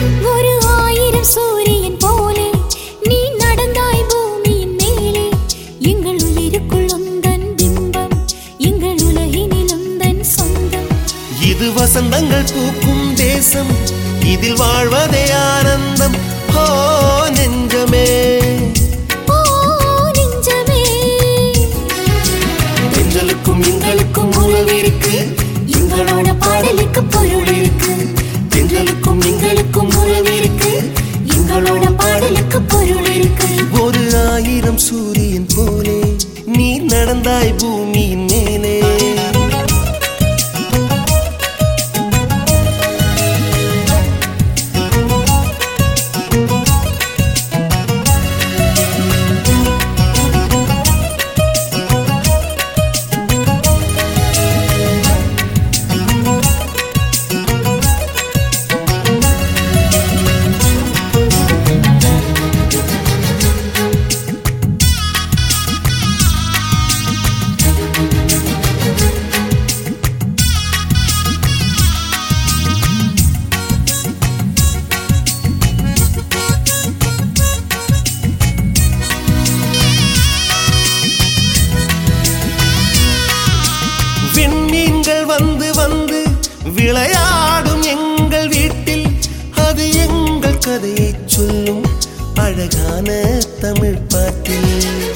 ஒரு ஆயிரம் சூரியன் போலே நீ நடந்தாய் பூமியின் மேலே எங்கள் உயிருக்குள் உந்தன் பிம்பம் எங்கள் உலகினில் உந்தன் சொந்தம் இது வசந்தங்கள் பூக்கும் தேசம் இதில் வாழ்வதே ஆனந்தம் ஓ நெஞ்சமே ஓ நெஞ்சமே எங்களுக்கும் எங்களுக்கும் உறவு இருக்கு எங்களோட பாடலுக்கு பொருள் இருக்கு எங்களுக்கும் எங்களுக்கும் உறவு இருக்கு எங்களோட பாடலுக்கு பொருள் இருக்கு ஒரு ஆயிரம் சூரியன் போலே நீ நடந்தாய் பூமியின் மேலே விண்மீன்கள் வந்து வந்து விளையாடும் எங்கள் வீட்டில் அது எங்கள் கதையை சொல்லும் அழகான தமிழ் பாட்டில்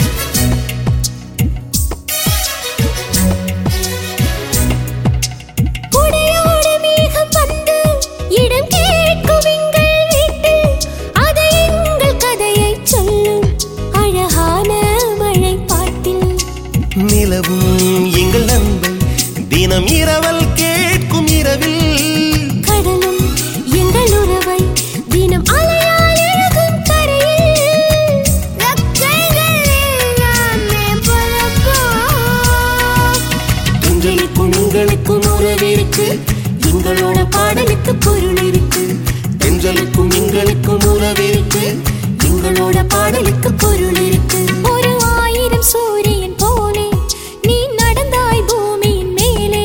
குடையோடு மேகம் வந்து இடம் கேட்கும் எங்கள் வீட்டில் அது எங்கள் கதையை சொல்லும் அழகான மழை பாட்டில் நிலவும் எங்கள் அன்பை தினம் இரவல் கேட்கும் இரவில் கடலும் எங்கள் உறவை தினம் அலையால் எழுதும் கரையில் ரெக்கைகள் எல்லாமே பறக்கும். எங்களுக்கும் எங்களுக்கும் உறவு இருக்கு எங்களோட பாடலுக்கு பொருள் இருக்கு எங்களுக்கும் எங்களுக்கும் உறவு இருக்கு எங்களோட பாடலுக்கு பொருள் இருக்கு ஒரு ஆயிரம் சூரியன் போலே நீ நடந்தாய் பூமியின் மேலே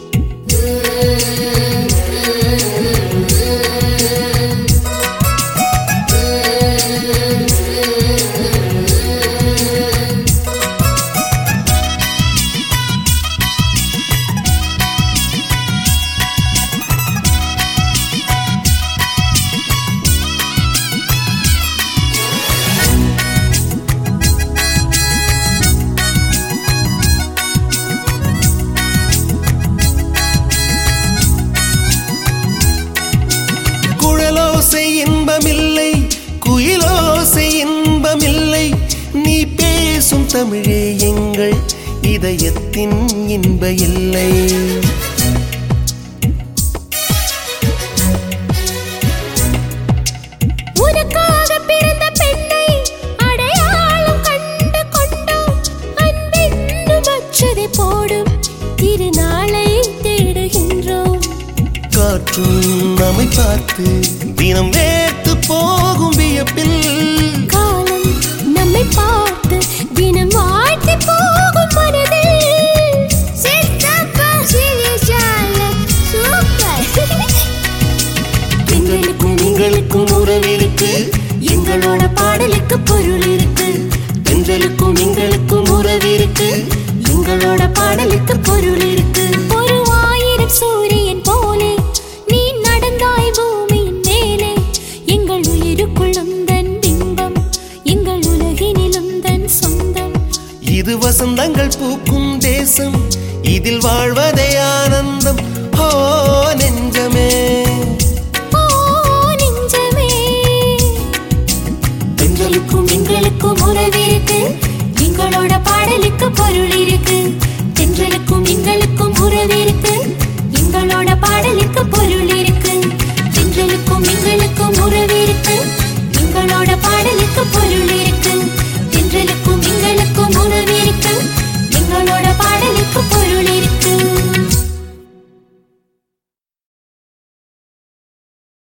குழலோசை இன்பமில்லை குயிலோசை இன்பமில்லை நீ பேசும் தமிழே எங்கள் இதயத்தின் இன்ப இல்லை உனக்காக பிறந்த பெண்ணை அடையாளம் கண்டு கொண்டோம் அன்பென்னும் அச்சதை போடும் திருநாளை தேடுகின்றோம் காற்றும் நம்மை பார்த்து தினம் வேத்து போகும் வியப்பில் காலம் நம்மை பார்த்து தினம் வாழ்த்தி போகும் மனதில் சித்தப்பா சிரிச்சால சூப்பர் எங்களுக்கும் எங்களுக்கும் உறவு இருக்கு எங்களோட பாடலுக்கு பொருள் இருக்கு எங்களுக்கும் எங்களுக்கும் உறவு இருக்கு எங்களோட பாடலுக்கு பொருள் இருக்கு ஒரு ஆயிரம் சூரியன் போலே நீ நடந்தாய் பூமியின் மேலே எங்கள் உயிருக்குள் உந்தன் பிம்பம் எங்கள் உலகினில் உந்தன் சொந்தம் இது வசந்தங்கள் பூக்கும் தேசம் இதில் வாழ்வதே ஆனந்தம் ஓ நெஞ்சமே ஓ நெஞ்சமே எங்களுக்கும் எங்களுக்கும் உறவு இருக்கு எங்களோட பாடலுக்கு பொருள் இருக்கு